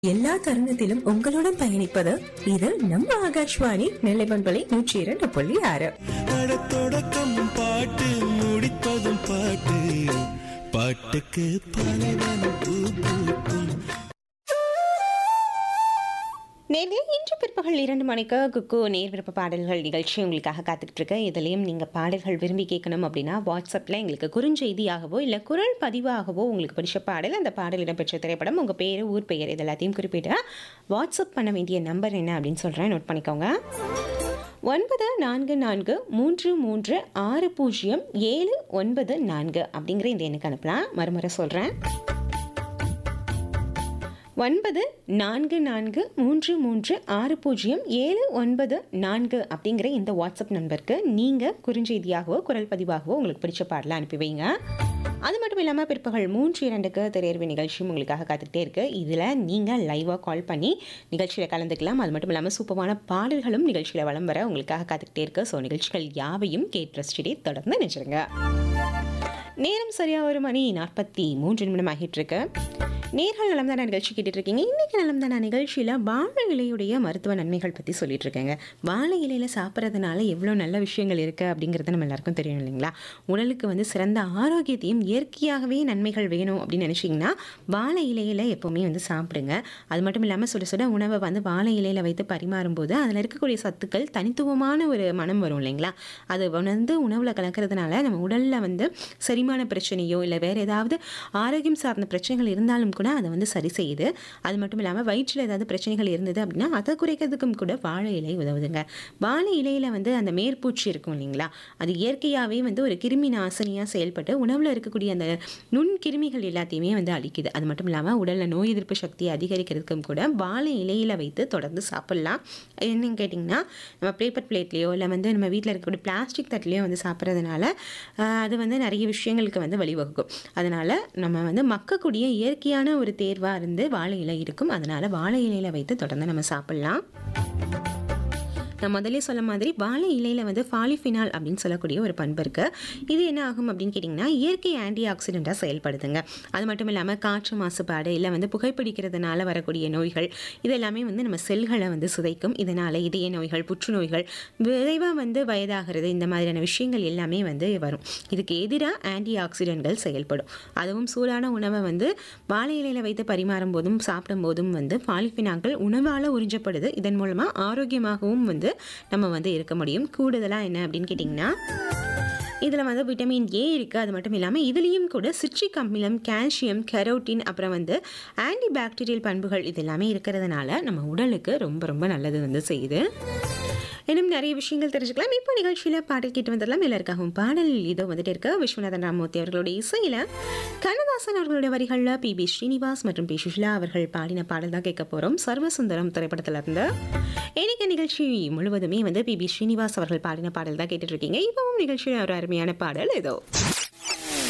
எல்லா தருணத்திலும் உங்களுடன் பயணிப்பது இது நம்ம ஆகாஷ்வாணி நெல்லை பண்பலை நூற்றி இரண்டு புள்ளி ஆறு தொடக்கம் பாட்டு முடிப்பதும் பாட்டு பாட்டுக்கு பலவனம் பூ பூக்கும் நேர்களே இன்று பிற்பகல் இரண்டு மணிக்கு குக்கு நேர் விருப்ப பாடல்கள் நிகழ்ச்சி உங்களுக்காக காத்துக்கிட்டு இருக்கு இதுலேயும் நீங்கள் பாடல்கள் விரும்பி கேட்கணும் அப்படின்னா வாட்ஸ்அப்பில் எங்களுக்கு குறுஞ்செய்தியாகவோ இல்லை குரல் பதிவாகவோ உங்களுக்கு பிடிச்ச பாடல் அந்த பாடல் இடம்பெற்ற திரைப்படம் உங்கள் பேர் ஊர் பெயர் இது எல்லாத்தையும் குறிப்பிட்டு வாட்ஸ்அப் பண்ண வேண்டிய நம்பர் என்ன அப்படின்னு சொல்கிறேன் நோட் பண்ணிக்கோங்க ஒன்பது நான்கு நான்கு மூன்று மூன்று ஆறு பூஜ்ஜியம் ஏழு ஒன்பது நான்கு அப்படிங்கிற இந்த எண்ணுக்கு அனுப்பலாம் மறுமுறை சொல்கிறேன் ஒன்பது நான்கு நான்கு மூன்று மூன்று ஆறு பூஜ்ஜியம் ஏழு ஒன்பது நான்கு அப்படிங்கிற இந்த வாட்ஸ்அப் நம்பருக்கு நீங்கள் குறுஞ்செய்தியாகவோ குரல் பதிவாகவோ உங்களுக்கு பிடிச்ச பாடலை அனுப்பி வைங்க அது மட்டும் இல்லாமல் பிற்பகல் மூன்று இரண்டுக்கு திரையர்வு நிகழ்ச்சியும் உங்களுக்காக காத்துக்கிட்டே இருக்கு இதில் நீங்கள் லைவாக கால் பண்ணி நிகழ்ச்சியில் கலந்துக்கலாம் அது மட்டும் இல்லாமல் சூப்பமான பாடல்களும் நிகழ்ச்சியில் வலம் வர உங்களுக்காக காத்துக்கிட்டே இருக்கு ஸோ நிகழ்ச்சிகள் யாவையும் கேட் ரசிச்சிட்டே தொடர்ந்து நினைச்சிருங்க நேரம் சரியாக ஒரு மணி நாற்பத்தி மூன்று நிமிடம் ஆகிட்டு இருக்கு நேர்கள் நலம் தான நிகழ்ச்சி கேட்டுட்டு இருக்கீங்க இன்னைக்கு நலம் தான நிகழ்ச்சியில் வாழை இலையுடைய மருத்துவ நன்மைகள் பற்றி சொல்லிட்டு இருக்கேங்க வாழை இலையில சாப்பிட்றதுனால எவ்வளோ நல்ல விஷயங்கள் இருக்குது அப்படிங்கிறது நம்ம எல்லாருக்கும் தெரியும் இல்லைங்களா உடலுக்கு வந்து சிறந்த ஆரோக்கியத்தையும் இயற்கையாகவே நன்மைகள் வேணும் அப்படின்னு நினச்சிங்கன்னா வாழை இலையில எப்போவுமே வந்து சாப்பிடுங்க அது மட்டும் இல்லாமல் சுட சுட உணவை வந்து வாழை இலையில வைத்து பரிமாறும்போது அதில் இருக்கக்கூடிய சத்துக்கள் தனித்துவமான ஒரு மனம் வரும் இல்லைங்களா அது வந்து உணவில் கலக்கிறதுனால நம்ம உடலில் வந்து செரிமான பிரச்சனையோ இல்லை வேறு ஏதாவது ஆரோக்கியம் சார்ந்த பிரச்சனைகள் இருந்தாலும் கூட அதை வந்து சரி செய்யுது அது மட்டும் இல்லாமல் வயிற்றில் ஏதாவது பிரச்சனைகள் இருந்தது அப்படின்னா அதை குறைக்கிறதுக்கும் கூட வாழை இலை உதவுதுங்க வாழை இலையில் வந்து அந்த மேற்பூச்சி இருக்கும் இல்லைங்களா அது இயற்கையாகவே வந்து ஒரு கிருமி நாசினியாக செயல்பட்டு உணவில் இருக்கக்கூடிய அந்த நுண் கிருமிகள் எல்லாத்தையுமே வந்து அழிக்குது அது மட்டும் இல்லாமல் உடலில் நோய் எதிர்ப்பு சக்தியை அதிகரிக்கிறதுக்கும் கூட வாழை இலையில் வைத்து தொடர்ந்து சாப்பிட்லாம் என்னன்னு கேட்டிங்கன்னா நம்ம பேப்பர் பிளேட்லேயோ இல்லை வந்து நம்ம வீட்டில் இருக்கக்கூடிய பிளாஸ்டிக் தட்டிலையோ வந்து சாப்பிட்றதுனால ஆஹ், அது வந்து நிறைய விஷயங்களுக்கு வந்து வழிவகுக்கும் அதனால் நம்ம வந்து மக்கக்கூடிய இயற்கையான ஒரு தேர்வாக இருந்து வாழை இலை இருக்கும் அதனால் வாழை இலையில் வைத்து தொடர்ந்து நம்ம சாப்பிட்லாம் நான் முதல்ல சொல்ல மாதிரி வாழை இலையில் வந்து ஃபாலிஃபினால் அப்படின்னு சொல்லக்கூடிய ஒரு பண்பு இருக்குது இது என்ன ஆகும் அப்படின்னு கேட்டிங்கன்னா இயற்கை ஆன்டி ஆக்சிடெண்ட்டாக செயல்படுதுங்க அது மட்டும் இல்லாமல் காற்று மாசுபாடு இல்லை வந்து புகைப்பிடிக்கிறதுனால வரக்கூடிய நோய்கள் இது எல்லாமே வந்து நம்ம செல்களை வந்து சிதைக்கும் இதனால் இதய நோய்கள் புற்றுநோய்கள் விரைவாக வந்து வயதாகிறது இந்த மாதிரியான விஷயங்கள் எல்லாமே வந்து வரும் இதுக்கு எதிராக ஆன்டி ஆக்சிடென்ட்கள் செயல்படும் அதுவும் சூடான உணவை வந்து வாழை இலையில் வைத்து பரிமாறும் போதும் சாப்பிடும் போதும் வந்து பாலிஃபினாக்கள் உணவால் உறிஞ்சப்படுது இதன் மூலமாக ஆரோக்கியமாகவும் வந்து நம்ம வந்து இருக்க முடியும் கூடுதலாக என்ன அப்படின்னு கேட்டிங்கன்னா இதில் வந்து விட்டமின் ஏ இருக்குது அது மட்டும் இல்லாமல் இதுலேயும் கூட சிட்ரிக் அமிலம் கால்சியம் கெரோட்டின் அப்புறம் வந்து ஆன்டி பாக்டீரியல் பண்புகள் இது எல்லாமே இருக்கிறதுனால நம்ம உடலுக்கு ரொம்ப ரொம்ப நல்லது வந்து செய்யுது இன்னும் நிறைய விஷயங்கள் தெரிஞ்சுக்கலாம் இப்போ நிகழ்ச்சியில் பாடல் கேட்டு வந்துடலாம் எல்லாருக்காகவும் பாடல் இதோ வந்துட்டு இருக்க விஸ்வநாதன் ராமூர்த்தி அவர்களுடைய இசையில் கண்ணதாசன் அவர்களுடைய வரிகளில் பி பி ஸ்ரீனிவாஸ் மற்றும் பி சுஷ்லா அவர்கள் பாடின பாடல் தான் கேட்க போகிறோம் சர்வசுந்தரம் திரைப்படத்தில் இருந்து இன்னைக்கு நிகழ்ச்சி முழுவதுமே வந்து பி பி ஸ்ரீனிவாஸ் அவர்கள் பாடின பாடல் தான் கேட்டுட்டு இருக்கீங்க இப்பவும் நிகழ்ச்சியில் ஒரு அருமையான பாடல் ஏதோ